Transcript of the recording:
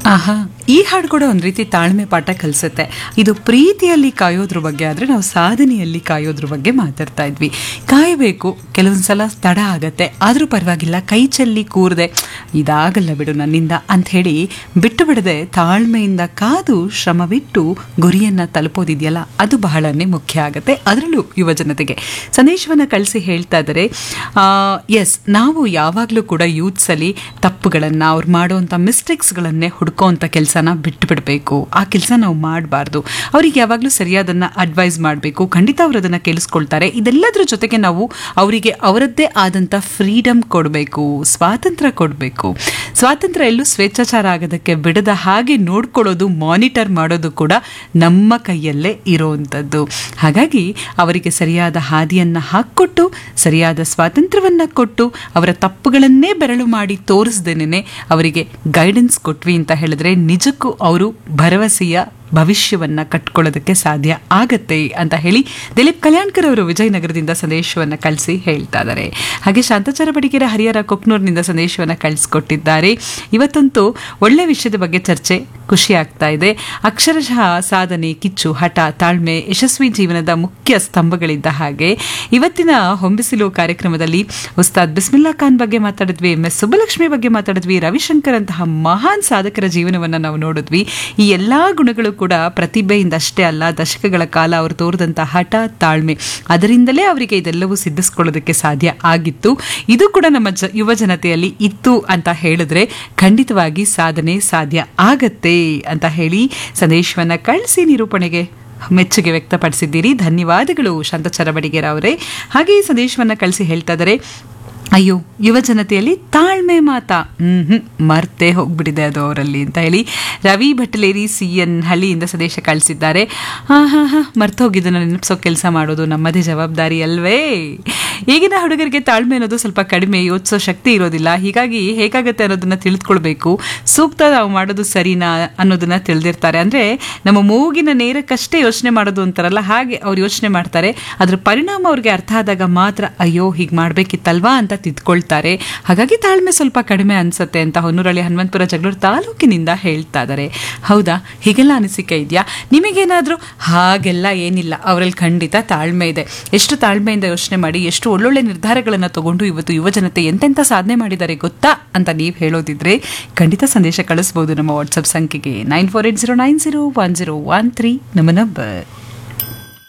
ಆಹಾ ಈ ಹಾಡು ಕೂಡ ಒಂದು ರೀತಿ ತಾಳ್ಮೆ ಪಾಠ ಕಲಿಸುತ್ತೆ ಇದು ಪ್ರೀತಿಯಲ್ಲಿ ಕಾಯೋದ್ರ ಬಗ್ಗೆ ಆದರೆ ನಾವು ಸಾಧನೆಯಲ್ಲಿ ಕಾಯೋದ್ರ ಬಗ್ಗೆ ಮಾತಾಡ್ತಾ ಇದ್ವಿ ಕಾಯಬೇಕು ಕೆಲವೊಂದ್ಸಲ ತಡ ಆಗತ್ತೆ ಆದರೂ ಪರವಾಗಿಲ್ಲ ಕೈ ಚೆಲ್ಲಿ ಕೂರದೆ ಇದಾಗಲ್ಲ ಬಿಡು ನನ್ನಿಂದ ಅಂತ ಹೇಳಿ ಬಿಟ್ಟು ಬಿಡದೆ ತಾಳ್ಮೆಯಿಂದ ಕಾದು ಶ್ರಮವಿಟ್ಟು ಗುರಿಯನ್ನ ತಲುಪೋದಿದೆಯಲ್ಲ ಅದು ಬಹಳನೇ ಮುಖ್ಯ ಆಗುತ್ತೆ ಅದರಲ್ಲೂ ಯುವ ಜನತೆಗೆ ಸಂದೇಶವನ್ನು ಕಳಿಸಿ ಹೇಳ್ತಾ ಇದ್ದಾರೆ ಎಸ್ ನಾವು ಯಾವಾಗಲೂ ಕೂಡ ಯೂತ್ಸಲ್ಲಿ ತಪ್ಪುಗಳನ್ನು ಅವ್ರು ಮಾಡುವಂಥ ಮಿಸ್ಟೇಕ್ಸ್ಗಳನ್ನೇ ಹುಡ್ಕೋವಂಥ ಕೆಲಸನ ಬಿಟ್ಟು ಬಿಡಬೇಕು ಆ ಕೆಲಸ ನಾವು ಮಾಡಬಾರ್ದು ಅವ್ರಿಗೆ ಯಾವಾಗಲೂ ಸರಿಯಾದನ್ನ ಅಡ್ವೈಸ್ ಮಾಡಬೇಕು ಖಂಡಿತ ಅವರು ಅದನ್ನು ಕೇಳಿಸ್ಕೊಳ್ತಾರೆ ಇದೆಲ್ಲದರ ಜೊತೆಗೆ ನಾವು ಅವರಿಗೆ ಅವರದ್ದೇ ಆದಂಥ ಫ್ರೀಡಮ್ ಕೊಡಬೇಕು ಸ್ವಾತಂತ್ರ್ಯ ಕೊಡಬೇಕು ಸ್ವಾತಂತ್ರ್ಯ ಎಲ್ಲೂ ಸ್ವೇಚ್ಛಾಚಾರ ಆಗೋದಕ್ಕೆ ಬಿಡದ ಹಾಗೆ ನೋಡ್ಕೊಳ್ಳೋದು ಮಾನಿಟರ್ ಮಾಡೋದು ಕೂಡ ನಮ್ಮ ಕೈಯಲ್ಲೇ ಇರೋವಂಥದ್ದು ಹಾಗಾಗಿ ಅವರಿಗೆ ಸರಿಯಾದ ಹಾದಿಯನ್ನು ಹಾಕ್ಕೊಟ್ಟು ಸರಿಯಾದ ಸ್ವಾತಂತ್ರ್ಯವನ್ನು ಕೊಟ್ಟು ಅವರ ತಪ್ಪುಗಳನ್ನೇ ಬೆರಳು ಮಾಡಿ ತೋರಿಸ್ದೇನೆ ಅವರಿಗೆ ಗೈಡೆನ್ಸ್ ಕೊಟ್ವಿ ಅಂತ ಹೇಳಿದ್ರೆ ನಿಜಕ್ಕೂ ಅವರು ಭರವಸೆಯ ಭವಿಷ್ಯವನ್ನ ಕಟ್ಕೊಳ್ಳೋದಕ್ಕೆ ಸಾಧ್ಯ ಆಗತ್ತೆ ಅಂತ ಹೇಳಿ ದಿಲೀಪ್ ಕಲ್ಯಾಣ್ಕರ್ ಅವರು ವಿಜಯನಗರದಿಂದ ಸಂದೇಶವನ್ನ ಕಳಿಸಿ ಹೇಳ್ತಾ ಇದ್ದಾರೆ ಹಾಗೆ ಶಾಂತಾಚಾರ ಬಡಿಗೆರೆ ಹರಿಹರ ಕೊಕ್ನೂರ್ನಿಂದ ಸಂದೇಶವನ್ನ ಕಳಿಸ್ಕೊಟ್ಟಿದ್ದಾರೆ ಇವತ್ತಂತೂ ಒಳ್ಳೆ ವಿಷಯದ ಬಗ್ಗೆ ಚರ್ಚೆ ಖುಷಿ ಆಗ್ತಾ ಇದೆ ಅಕ್ಷರಶಃ ಸಾಧನೆ ಕಿಚ್ಚು ಹಠ ತಾಳ್ಮೆ ಯಶಸ್ವಿ ಜೀವನದ ಮುಖ್ಯ ಸ್ತಂಭಗಳಿದ್ದ ಹಾಗೆ ಇವತ್ತಿನ ಹೊಂಬಿಸಿಲು ಕಾರ್ಯಕ್ರಮದಲ್ಲಿ ಉಸ್ತಾದ್ ಬಿಸ್ಮಿಲ್ಲಾ ಖಾನ್ ಬಗ್ಗೆ ಮಾತಾಡಿದ್ವಿ ಎಂ ಎಸ್ ಸುಬ್ಬಲಕ್ಷ್ಮಿ ಬಗ್ಗೆ ಮಾತಾಡಿದ್ವಿ ರವಿಶಂಕರ್ ಅಂತಹ ಮಹಾನ್ ಸಾಧಕರ ಜೀವನವನ್ನ ನಾವು ನೋಡಿದ್ವಿ ಈ ಎಲ್ಲಾ ಗುಣಗಳು ಕೂಡ ಪ್ರತಿಭೆಯಿಂದ ಅಷ್ಟೇ ಅಲ್ಲ ದಶಕಗಳ ಕಾಲ ಅವರು ತೋರಿದಂತಹ ಹಠ ತಾಳ್ಮೆ ಅದರಿಂದಲೇ ಅವರಿಗೆ ಇದೆಲ್ಲವೂ ಸಿದ್ಧಿಸ್ಕೊಳ್ಳೋದಕ್ಕೆ ಸಾಧ್ಯ ಆಗಿತ್ತು ಇದು ಕೂಡ ನಮ್ಮ ಜ ಯುವ ಜನತೆಯಲ್ಲಿ ಇತ್ತು ಅಂತ ಹೇಳಿದ್ರೆ ಖಂಡಿತವಾಗಿ ಸಾಧನೆ ಸಾಧ್ಯ ಆಗತ್ತೆ ಅಂತ ಹೇಳಿ ಸಂದೇಶವನ್ನ ಕಳಿಸಿ ನಿರೂಪಣೆಗೆ ಮೆಚ್ಚುಗೆ ವ್ಯಕ್ತಪಡಿಸಿದ್ದೀರಿ ಧನ್ಯವಾದಗಳು ಶಾಂತಚರ ಬಡಿಗೇರ ಅವರೇ ಹಾಗೆ ಈ ಸಂದೇಶವನ್ನ ಕಳಿಸಿ ಹೇಳ್ತಾ ಇದ್ದಾರೆ ಅಯ್ಯೋ ಯುವ ಜನತೆಯಲ್ಲಿ ತಾಳ್ಮೆ ಮಾತಾ ಹ್ಮ್ ಹ್ಮ್ ಮರ್ತೇ ಹೋಗ್ಬಿಟ್ಟಿದೆ ಅದು ಅವರಲ್ಲಿ ಅಂತ ಹೇಳಿ ರವಿ ಭಟ್ಲೇರಿ ಸಿ ಎನ್ ಹಳ್ಳಿಯಿಂದ ಸಂದೇಶ ಕಳಿಸಿದ್ದಾರೆ ಹಾ ಹಾ ಹಾ ಮರ್ತು ಹೋಗಿದ್ದನ್ನು ನೆನಪಿಸೋ ಕೆಲಸ ಮಾಡೋದು ನಮ್ಮದೇ ಜವಾಬ್ದಾರಿ ಅಲ್ವೇ ಈಗಿನ ಹುಡುಗರಿಗೆ ತಾಳ್ಮೆ ಅನ್ನೋದು ಸ್ವಲ್ಪ ಕಡಿಮೆ ಯೋಚಿಸೋ ಶಕ್ತಿ ಇರೋದಿಲ್ಲ ಹೀಗಾಗಿ ಹೇಗಾಗತ್ತೆ ಅನ್ನೋದನ್ನ ತಿಳಿದುಕೊಳ್ಬೇಕು ಸೂಕ್ತ ನಾವು ಮಾಡೋದು ಸರಿನಾ ಅನ್ನೋದನ್ನ ತಿಳಿದಿರ್ತಾರೆ ಅಂದ್ರೆ ನಮ್ಮ ಮೂಗಿನ ನೇರಕ್ಕಷ್ಟೇ ಯೋಚನೆ ಮಾಡೋದು ಅಂತಾರಲ್ಲ ಹಾಗೆ ಅವ್ರು ಯೋಚನೆ ಮಾಡ್ತಾರೆ ಅದ್ರ ಪರಿಣಾಮ ಅವ್ರಿಗೆ ಅರ್ಥ ಆದಾಗ ಮಾತ್ರ ಅಯ್ಯೋ ಹೀಗೆ ಮಾಡ್ಬೇಕಿತ್ತಲ್ವಾ ಅಂತ ತಿದ್ಕೊಳ್ತಾರೆ ಹಾಗಾಗಿ ತಾಳ್ಮೆ ಸ್ವಲ್ಪ ಕಡಿಮೆ ಅನ್ಸುತ್ತೆ ಅಂತ ಹೊನ್ನೂರಳ್ಳಿ ಹನುಮಂತಪುರ ಜಗಳೂರು ತಾಲೂಕಿನಿಂದ ಹೇಳ್ತಾ ಇದ್ದಾರೆ ಹೌದಾ ಹೀಗೆಲ್ಲ ಅನಿಸಿಕೆ ಇದೆಯಾ ನಿಮಗೇನಾದರೂ ಹಾಗೆಲ್ಲ ಏನಿಲ್ಲ ಅವರಲ್ಲಿ ಖಂಡಿತ ತಾಳ್ಮೆ ಇದೆ ಎಷ್ಟು ತಾಳ್ಮೆಯಿಂದ ಯೋಚನೆ ಮಾಡಿ ಎಷ್ಟು ಒಳ್ಳೊಳ್ಳೆ ನಿರ್ಧಾರಗಳನ್ನು ತಗೊಂಡು ಇವತ್ತು ಯುವ ಜನತೆ ಎಂತೆಂಥ ಸಾಧನೆ ಮಾಡಿದ್ದಾರೆ ಗೊತ್ತಾ ಅಂತ ನೀವು ಹೇಳೋದಿದ್ರೆ ಖಂಡಿತ ಸಂದೇಶ ಕಳಿಸ್ಬೋದು ನಮ್ಮ ವಾಟ್ಸಪ್ ಸಂಖ್ಯೆಗೆ nine four eight zero nine zero one zero one three ನಮ್ಮ ನಂಬರ್